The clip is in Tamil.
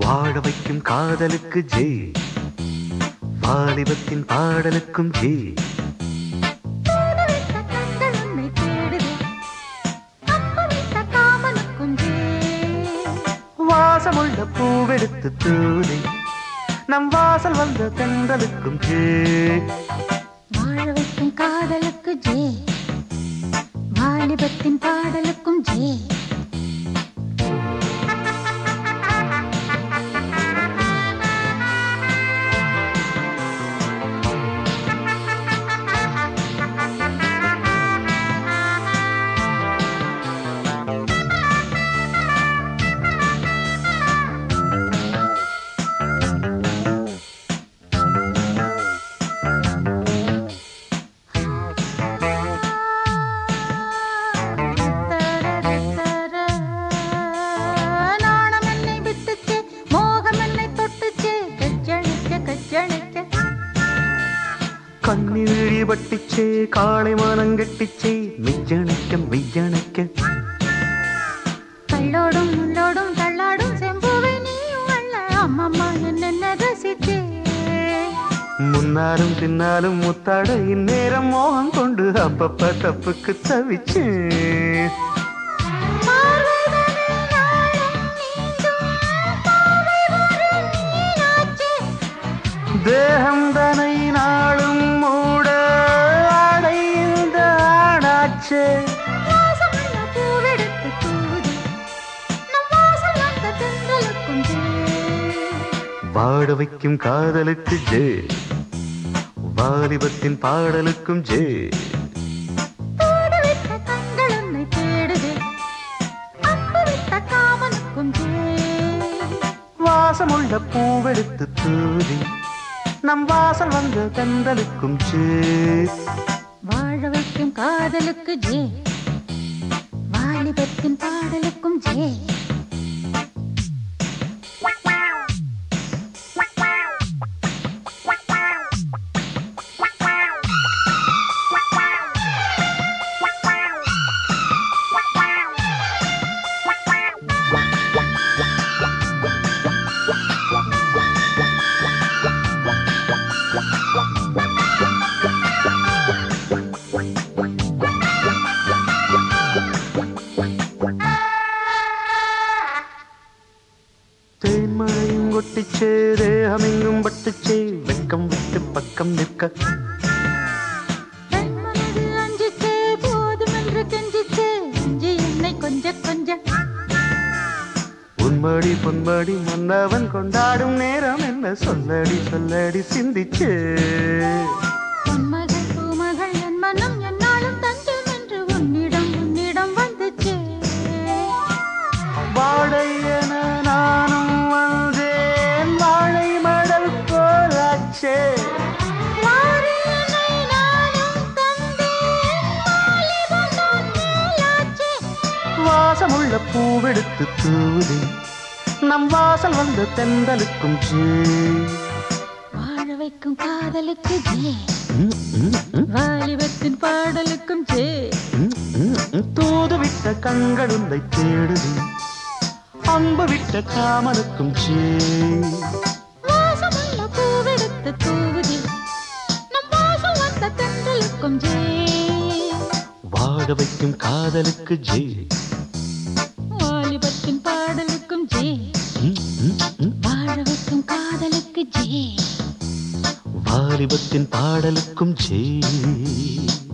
வாழ வைக்கும் காதலுக்கு ஜெய் வாலிபத்தின் பாடலுக்கும் ஜெய் தூதுவிட்ட கண்கள் உன்னை தேடுதே அப்புவிட்ட காமனுக்கும் ஜே வாசமுள்ள பூவெடுத்து தூதி நம் வாசல் வந்த தென்றலுக்கும் ஜெய் வாழ வைக்கும் காதலுக்கு ஜே வாலிபத்தின் பாடலுக்கும் ஜே நாணம் என்னை விட்டுச்சே மோகம் என்னை தொட்டுச்சே கஜ்ஜணிக்க கஜ்ஜணிக்க கண்ணி விழி பட்டிச்சே காளை மானங்கட்டிச்சே மெய்யணைக்க மெய்யணைக்க கள்ளோடும் முள்ளோடும் தள்ளாடும் செம்புவை நீயும் அல்ல அம்மம்மா என்னென்ன ரசிச்சே முன்னாலும் பின்னாலும் முத்தாட இந்நேரம் மோகம் கொண்டு அப்பப்ப தப்புக்கு தவிச்சேன் பார்வைதனை நாளும் நீங்கும் பார்வை வரும் நீனாச்சே தேகம் தனை நாளும் மூட அடைந்த ஆடாச்சே வாசமுள்ள பூவெடுத்து தூது நம் வாசல் வந்த தென்றலுக்கும் ஜே வாட வைக்கும் காதலுக்கு ஜே வாலிபத்தின் பாடலுக்கும் ஜே தூதுவிட்ட கண்கள் உன்னை தேடுதே அம்புவிட்ட காமனுக்கும் ஜே வாசமுள்ள பூவெடுத்து தூதி நம் வாசல் வந்த தென்றலுக்கும் ஜே வாழ வைக்கும் காதலுக்கு ஜே வாலிபத்தின் பாடலுக்கும் ஜே தேன்மழையும் கொட்டிச்சே தேகமெங்கும் பட்டுச்சே வெக்கம் விட்டு பக்கம் நிற்க தன் மனது அஞ்சிச்சே போதுமென்று கெஞ்சிச்சே அஞ்சி என்னை கொஞ்ச கொஞ்ச உன்மடி பொன்மடி மன்னவன் கொண்டாடும் நேரம் என்ன சொல்லடி சொல்லடி சிந்திச்சே பொன்மகள் பூமகள் என் மனம் என்னாலும் தஞ்சம் என்று உன்னிடம் உன்னிடம் வந்துச்சே வாழை என நானும் வந்தேன் வாழை மடல் போலாச்சே வாரியனை நானும் தந்தேன் வாலிபம் நான் மேலாச்சே வாசமுள்ள பூவெடுத்து தூதி நம் வாசல் வந்த தென்றலுக்கும் ஜே வாழ வைக்கும் காதலுக்கு ஜே ம், ம், ம், வாலிபத்தின் பாடலுக்கும் ஜே ம், ம், ம். தூது விட்ட கண்கள் உன்னை தேடுதி அம்பு விட்ட காமனுக்கும் ஜே வாசமுள்ள பூவெடுத்து தூவுதி நம் வாசம் வந்த தென்றலுக்கும் ஜே வாழ வைக்கும் காதலுக்கு ஜே வாலிபத்தின் பாடலுக்கும் ஜே ம், ம், ம். வாழ வைக்கும் காதலுக்கு ஜே வாலிபத்தின் பாடலுக்கும் ஜே